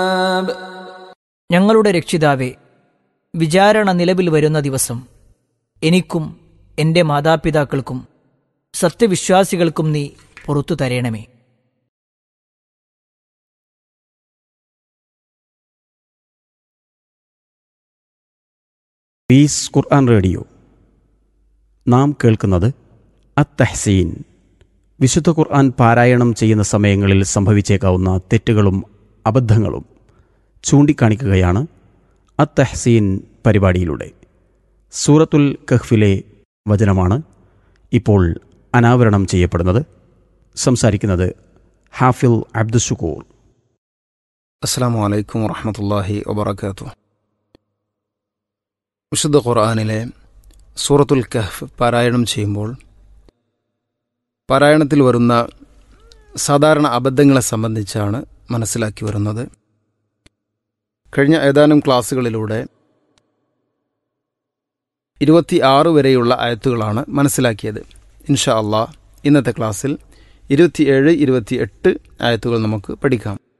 ഞങ്ങളുടെ രക്ഷിതാവെ വിചാരണ നിലവിൽ വരുന്ന ദിവസം എനിക്കും എൻ്റെ മാതാപിതാക്കൾക്കും സത്യവിശ്വാസികൾക്കും നീ പുറത്തു തരേണമേ പീസ് ഖുർആൻ റേഡിയോ നാം കേൾക്കുന്നത് അത്തഹ്സീൻ വിശുദ്ധ ഖുർആൻ പാരായണം ചെയ്യുന്ന സമയങ്ങളിൽ സംഭവിച്ചേക്കാവുന്ന തെറ്റുകളും അബദ്ധങ്ങളും ചൂണ്ടിക്കാണിക്കുകയാണ് അത്തഹ്സീൻ പരിപാടിയിലൂടെ സൂറത്തുൽ കഹ്ഫിലെ വചനമാണ് ഇപ്പോൾ അനാവരണം ചെയ്യപ്പെടുന്നത് സംസാരിക്കുന്നത് ഹാഫിൽ അബ്ദുഷുക്കൂർ അസ്സാം വലൈക്കും വറഹമത്തല്ലാഹി വബർക്കാത്തു വിശുദ്ധ ഖുർആാനിലെ സൂറത്തുൽ കഹ്ഫ് പാരായണം ചെയ്യുമ്പോൾ പാരായണത്തിൽ വരുന്ന സാധാരണ അബദ്ധങ്ങളെ സംബന്ധിച്ചാണ് മനസ്സിലാക്കി വരുന്നത് കഴിഞ്ഞ ഏതാനും ക്ലാസ്സുകളിലൂടെ ഇരുപത്തി ആറ് വരെയുള്ള ആയത്തുകളാണ് മനസ്സിലാക്കിയത് ഇൻഷാ അള്ളാഹ് ഇന്നത്തെ ക്ലാസ്സിൽ ഇരുപത്തിയേഴ് ഇരുപത്തി എട്ട് ആയത്തുകൾ നമുക്ക് പഠിക്കാം